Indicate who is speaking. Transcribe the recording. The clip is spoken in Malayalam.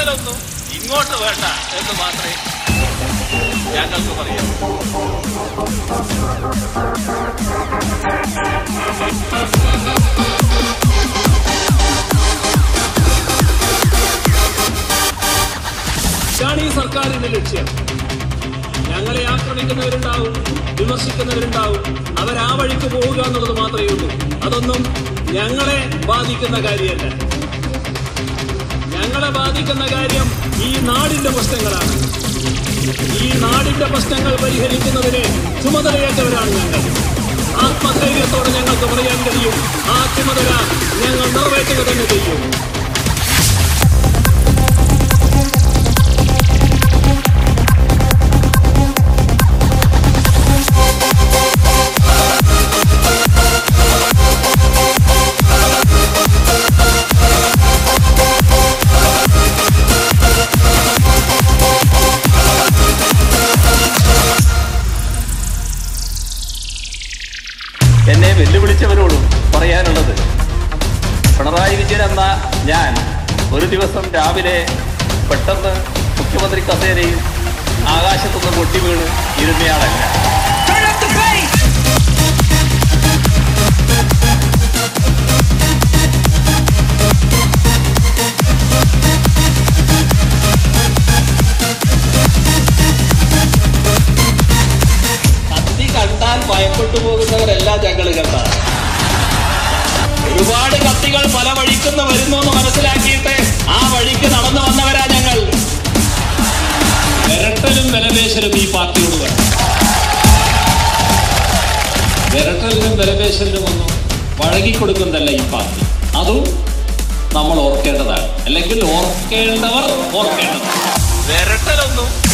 Speaker 1: വിരട്ടലൊന്നും ഇങ്ങോട്ട് വേണ്ട എന്ന് മാത്രമേ ഞങ്ങൾക്ക് പറയാം
Speaker 2: ഇതാണ് ഈ സർക്കാരിന്റെ ലക്ഷ്യം ഞങ്ങളെ ആക്രമിക്കുന്നവരുണ്ടാവും വിമർശിക്കുന്നവരുണ്ടാവും അവരാ വഴിക്ക് പോവുക എന്നുള്ളത് മാത്രമേ ഉള്ളൂ അതൊന്നും ഞങ്ങളെ ബാധിക്കുന്ന കാര്യമല്ല ഞങ്ങളെ ബാധിക്കുന്ന കാര്യം ഈ നാടിന്റെ പ്രശ്നങ്ങളാണ് ഈ നാടിന്റെ പ്രശ്നങ്ങൾ പരിഹരിക്കുന്നതിന് ചുമതലയേറ്റവരാണ് ഞങ്ങൾ ആത്മധൈര്യത്തോടെ ഞങ്ങൾക്ക് പറയാൻ കഴിയും ആ ചുമതല ഞങ്ങൾ നിറവേറ്റുക തന്നെ ചെയ്യും
Speaker 1: എന്നെ വെല്ലുവിളിച്ചവരോടും പറയാനുള്ളത് പിണറായി വിജയൻ എന്ന ഞാൻ ഒരു ദിവസം രാവിലെ പെട്ടെന്ന് മുഖ്യമന്ത്രി കസേരയിൽ ആകാശത്തുനിന്ന് പൊട്ടി വീണ് ഇരുന്നയാളല്ല കത്തി കണ്ടാൽ ഭയപ്പെട്ടു പോകുന്നവരെല്ലാം ഞങ്ങൾ കണ്ടാണ് ഒരുപാട് കത്തികൾ പല വഴിക്കുന്ന വരുന്നു എന്ന് മനസ്സിലാക്കിയിട്ട് ആ വഴിക്ക് നടന്നു വന്നവരാ ഞങ്ങൾ
Speaker 2: വിരട്ടലും വിലപേശലും ഈ പാർട്ടിയോട് വേണം വിരട്ടലിനും വിലപേശലിനും ഒന്നും വഴങ്ങിക്കൊടുക്കുന്നതല്ല ഈ പാർട്ടി അതും നമ്മൾ ഓർക്കേണ്ടതാണ് അല്ലെങ്കിൽ ഓർക്കേണ്ടവർ ഓർക്കേണ്ടതാണ്
Speaker 1: വിരട്ടലൊന്നും